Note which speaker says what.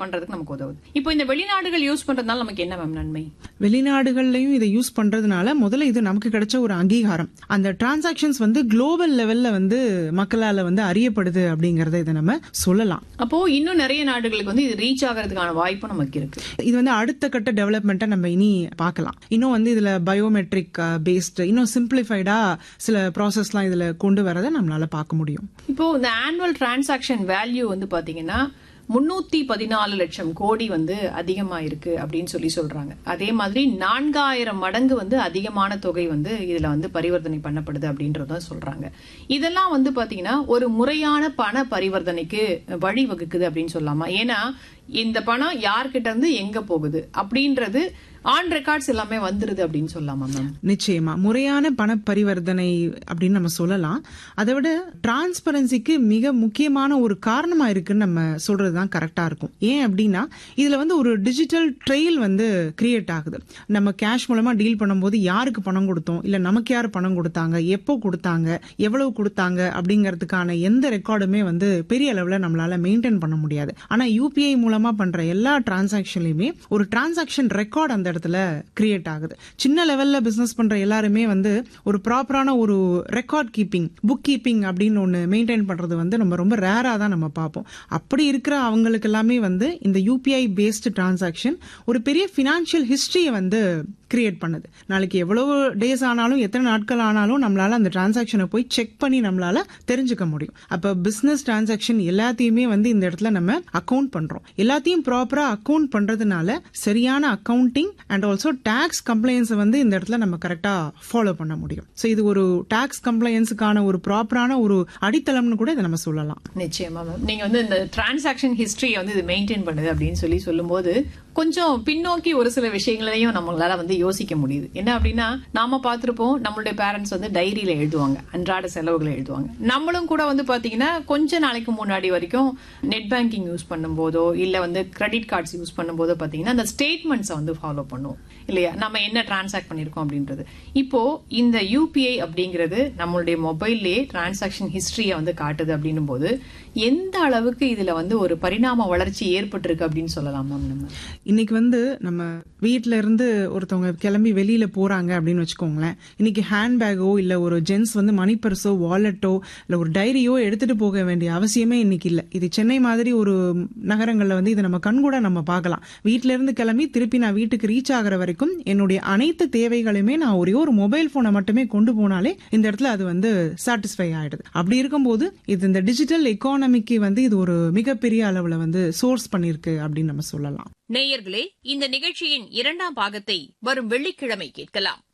Speaker 1: பண்றதுக்கு நமக்கு உதவுது இப்போ இந்த வெளிநாடுகள் யூஸ் பண்றதுனால நமக்கு என்ன மேம் நன்மை
Speaker 2: வெளிநாடுகள்லயும் இதை யூஸ் பண்றதுனால முதல்ல இது நமக்கு கிடைச்ச ஒரு அங்கீகாரம் அந்த டிரான்சாக்ஷன்ஸ் வந்து குளோபல் லெவல்ல வந்து மக்களால வந்து அறியப்படுது அப்படிங்கறத இதை நம்ம சொல்லலாம்
Speaker 1: அப்போ இன்னும் நிறைய நாடுகளுக்கு வந்து இது ரீச் ஆகிறதுக்கான வாய்ப்பு நமக்கு இருக்கு
Speaker 2: இது வந்து அடுத்த கட்ட டெவலப்மெண்ட்டை நம்ம இனி பார்க்கலாம் இன்னும் வந்து இதுல பயோமெட்ரிக் பேஸ்டு இன்னும் சிம்பிளிஃபைடா சில ப்ராசஸ்லாம் இதுல கொண்டு வரதை நம்மளால பார்க்க முடியும்
Speaker 1: இப்போ இந்த ஆனுவல் டிரான்சாக்ஷன் வேல்யூ வந்து பாத்தீங்கன்னா முன்னூத்தி பதினாலு லட்சம் கோடி வந்து அதிகமா இருக்கு அப்படின்னு சொல்லி சொல்றாங்க அதே மாதிரி நான்காயிரம் மடங்கு வந்து அதிகமான தொகை வந்து இதுல வந்து பரிவர்த்தனை பண்ணப்படுது அப்படின்றத சொல்றாங்க இதெல்லாம் வந்து பாத்தீங்கன்னா ஒரு முறையான பண பரிவர்த்தனைக்கு வழிவகுக்குது அப்படின்னு சொல்லலாமா ஏன்னா இந்த பணம் யார்கிட்ட இருந்து எங்க போகுது அப்படின்றது ஆன் ரெக்கார்ட்ஸ் எல்லாமே வந்துருது அப்படின்னு சொல்லலாமா மேம்
Speaker 2: நிச்சயமா முறையான பண பரிவர்த்தனை அப்படின்னு நம்ம சொல்லலாம் அதை விட டிரான்ஸ்பரன்சிக்கு மிக முக்கியமான ஒரு காரணமா இருக்குன்னு நம்ம சொல்றதுதான் கரெக்டா இருக்கும் ஏன் அப்படின்னா இதுல வந்து ஒரு டிஜிட்டல் ட்ரெயில் வந்து கிரியேட் ஆகுது நம்ம கேஷ் மூலமா டீல் பண்ணும்போது யாருக்கு பணம் கொடுத்தோம் இல்ல நமக்கு யார் பணம் கொடுத்தாங்க எப்போ கொடுத்தாங்க எவ்வளவு கொடுத்தாங்க அப்படிங்கறதுக்கான எந்த ரெக்கார்டுமே வந்து பெரிய அளவுல நம்மளால மெயின்டைன் பண்ண முடியாது ஆனா யூபிஐ மூலமா பண்ற எல்லா டிரான்சாக்ஷன்லயுமே ஒரு டிரான்சாக்ஷன் ரெக்கார்ட் அந்த இடத்துல கிரியேட் ஆகுது சின்ன லெவல்ல பிசினஸ் பண்ற எல்லாருமே வந்து ஒரு ப்ராப்பரான ஒரு ரெக்கார்ட் கீப்பிங் புக் கீப்பிங் அப்படின்னு ஒன்னு மெயின்டைன் பண்றது வந்து நம்ம ரொம்ப ரேரா தான் நம்ம பார்ப்போம் அப்படி இருக்கிற அவங்களுக்கு எல்லாமே வந்து இந்த யூபிஐ பேஸ்டு டிரான்சாக்ஷன் ஒரு பெரிய பினான்சியல் ஹிஸ்டரியை வந்து கிரியேட் பண்ணுது நாளைக்கு எவ்வளவு டேஸ் ஆனாலும் எத்தனை நாட்கள் ஆனாலும் நம்மளால அந்த டிரான்சாக்ஷனை போய் செக் பண்ணி நம்மளால தெரிஞ்சுக்க முடியும் அப்ப பிசினஸ் டிரான்சாக்ஷன் எல்லாத்தையுமே வந்து இந்த இடத்துல நம்ம அக்கவுண்ட் பண்றோம் எல்லாத்தையும் ப்ராப்பரா அக்கவுண்ட் பண்றதுனால சரியான அக்கவுண்டிங் அண்ட் ஆல்சோ டாக்ஸ் கம்ப்ளைன்ஸை வந்து இந்த இடத்துல நம்ம கரெக்டா ஃபாலோ பண்ண முடியும் ஸோ இது ஒரு டாக்ஸ் கம்ப்ளைன்ஸுக்கான ஒரு ப்ராப்பரான ஒரு அடித்தளம்னு கூட இதை நம்ம சொல்லலாம்
Speaker 1: நிச்சயமா மேம் நீங்க வந்து இந்த டிரான்சாக்ஷன் ஹிஸ்டரியை வந்து இது மெயின்டைன் பண்ணுது அப்படின்னு சொல்லி சொல்லும்போது கொஞ்சம் பின்னோக்கி ஒரு சில விஷயங்களையும் நம்மளால வந்து யோசிக்க முடியுது என்ன அப்படின்னா நாம பார்த்திருப்போம் நம்மளுடைய பேரண்ட்ஸ் வந்து டைரியில எழுதுவாங்க அன்றாட செலவுகளை எழுதுவாங்க நம்மளும் கூட வந்து பாத்தீங்கன்னா கொஞ்ச நாளைக்கு முன்னாடி வரைக்கும் நெட் பேங்கிங் யூஸ் பண்ணும்போதோ இல்ல வந்து கிரெடிட் கார்ட்ஸ் யூஸ் பண்ணும்போதோ பாத்தீங்கன்னா அந்த ஸ்டேட்மெண்ட்ஸை வந்து ஃபாலோ பண்ணுவோம் இல்லையா நம்ம என்ன டிரான்சாக்ட் பண்ணிருக்கோம் அப்படின்றது இப்போ இந்த யூபிஐ அப்படிங்கிறது நம்மளுடைய மொபைல்லேயே டிரான்சாக்ஷன் ஹிஸ்டரியை வந்து காட்டுது அப்படின்னும் போது எந்த அளவுக்கு இதுல வந்து ஒரு பரிணாம வளர்ச்சி ஏற்பட்டிருக்கு அப்படின்னு சொல்லலாம் மேம் நம்ம
Speaker 2: இன்னைக்கு வந்து நம்ம வீட்ல இருந்து ஒருத்தவங்க கிளம்பி வெளியில போறாங்க அப்படின்னு வச்சுக்கோங்களேன் இன்னைக்கு ஹேண்ட்பேக்கோ இல்ல ஒரு ஜென்ஸ் வந்து மணி பர்ஸோ வாலெட்டோ இல்ல ஒரு டைரியோ எடுத்துட்டு போக வேண்டிய அவசியமே இன்னைக்கு இல்ல இது சென்னை மாதிரி ஒரு நகரங்கள்ல வந்து இதை நம்ம கண்கூட நம்ம பார்க்கலாம் வீட்ல இருந்து கிளம்பி திருப்பி நான் வீட்டுக்கு ரீச் ஆகுற வரைக்கும் என்னுடைய அனைத்து தேவைகளுமே நான் ஒரே ஒரு மொபைல் போனை மட்டுமே கொண்டு போனாலே இந்த இடத்துல அது வந்து சாட்டிஸ்ஃபை ஆயிடுது அப்படி இருக்கும்போது இது இந்த டிஜிட்டல் எக்கானமிக்கு வந்து இது ஒரு மிகப்பெரிய அளவுல வந்து சோர்ஸ் பண்ணிருக்கு அப்படின்னு நம்ம சொல்லலாம்
Speaker 3: நேயர்களே இந்த நிகழ்ச்சியின் இரண்டாம் பாகத்தை வரும் வெள்ளிக்கிழமை கேட்கலாம்